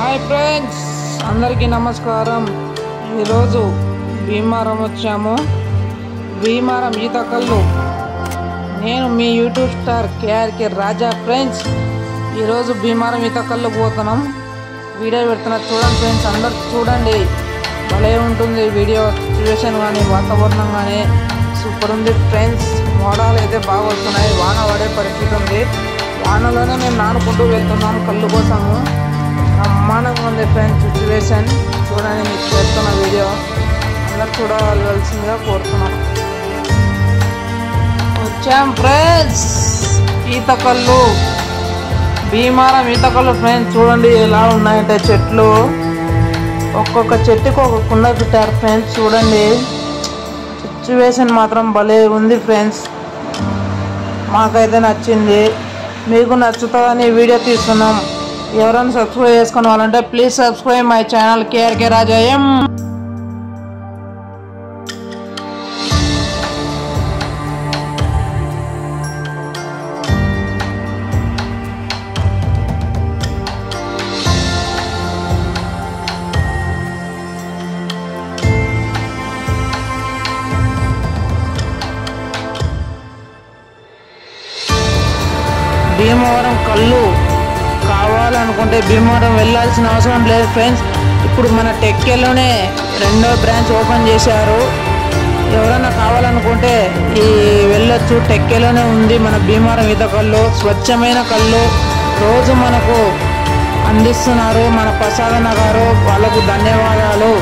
hi friends అందరికీ నమస్కారం ఈరోజు భీమారం వచ్చాము భీమారం ఈత కళ్ళు నేను మీ YouTube star KRK Raja friends ఈరోజు భీమారం ఈత కళ్ళు పోతున్నాం వీడియో పెడుతున్నా చూడండి ఫ్రెండ్స్ అందరు చూడండి భలే ఉంటుంది వీడియో సిచ్యువేషన్ కానీ వాతావరణం కానీ సూపర్ ఉంది ఫ్రెండ్స్ మోడాలు అయితే బాగా వస్తున్నాయి వాన పడే పరిస్థితి ఉంది వానలోనే మేము నానుకుంటూ వెళ్తున్నాం కళ్ళు కోసము బ్రహ్మాండంగా ఉంది ఫ్రెండ్స్ సిచ్యువేషన్ చూడండి మీకు చేస్తున్న వీడియో అందరు చూడవలసిందిగా కోరుతున్నాం వచ్చాం ఫ్రెండ్స్ ఈత కళ్ళు భీమారం ఈత కళ్ళు ఫ్రెండ్స్ చూడండి ఎలా ఉన్నాయంటే చెట్లు ఒక్కొక్క చెట్టుకు ఒక కుండ పెట్టారు ఫ్రెండ్స్ చూడండి సిచ్యువేషన్ మాత్రం భలే ఉంది ఫ్రెండ్స్ మాకైతే నచ్చింది మీకు నచ్చుతుందని వీడియో తీస్తున్నాం ఎవరైనా సబ్స్క్రైబ్ చేసుకుని వాళ్ళంటే please subscribe my channel KRK రాజాయం భీమవరం కళ్ళు కావాలనుకుంటే భీమవరం వెళ్ళాల్సిన అవసరం లేదు ఫ్రెండ్స్ ఇప్పుడు మన టెక్కేలోనే రెండో బ్రాంచ్ ఓపెన్ చేశారు ఎవరైనా కావాలనుకుంటే ఈ వెళ్ళొచ్చు టెక్కేలోనే ఉంది మన భీమవరం ఈత కళ్ళు స్వచ్ఛమైన కళ్ళు రోజు మనకు అందిస్తున్నారు మన ప్రసాదన్న గారు వాళ్ళకు ధన్యవాదాలు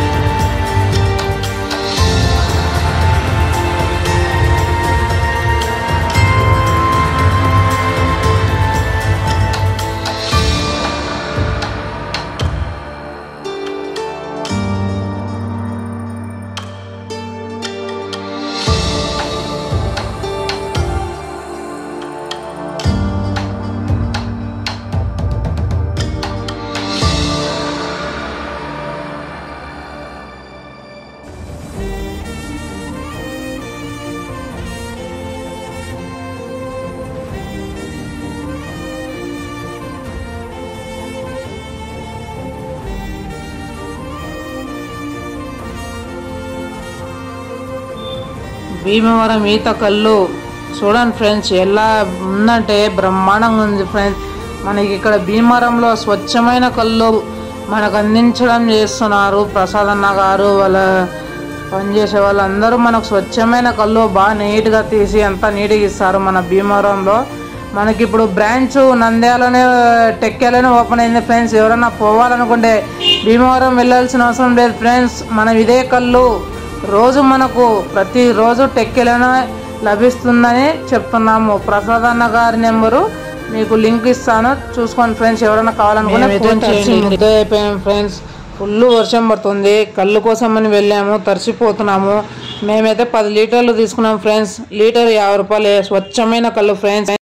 భీమవరం ఈత కళ్ళు చూడండి ఫ్రెండ్స్ ఎలా ఉందంటే బ్రహ్మాండంగా ఉంది ఫ్రెండ్స్ మనకి ఇక్కడ భీమవరంలో స్వచ్ఛమైన కళ్ళు మనకు అందించడం చేస్తున్నారు ప్రసాద్ అన్న గారు వాళ్ళ పనిచేసే వాళ్ళందరూ మనకు స్వచ్ఛమైన కళ్ళు బాగా నీట్గా తీసి అంతా నీట్గా ఇస్తారు మన భీమవరంలో మనకి ఇప్పుడు బ్రాంచ్ నంద్యాలనే టెక్కేలోనే ఓపెన్ అయింది ఫ్రెండ్స్ ఎవరైనా పోవాలనుకుంటే భీమవరం వెళ్ళాల్సిన అవసరం లేదు ఫ్రెండ్స్ మనం ఇదే కళ్ళు రోజు మనకు ప్రతిరోజు టెక్కెలోనే లభిస్తుందని చెప్తున్నాము ప్రసాద్ అన్న గారి నెంబరు మీకు లింక్ ఇస్తాను చూసుకోండి ఫ్రెండ్స్ ఎవరైనా కావాలనుకుంటే ఫోన్ చేయండి ముద్ద అయిపోయాం ఫ్రెండ్స్ ఫుల్ వర్షం పడుతుంది కళ్ళు కోసం అని వెళ్ళాము తడిసిపోతున్నాము మేమైతే పది లీటర్లు తీసుకున్నాం ఫ్రెండ్స్ లీటర్ యాభై రూపాయలు స్వచ్ఛమైన కళ్ళు ఫ్రెండ్స్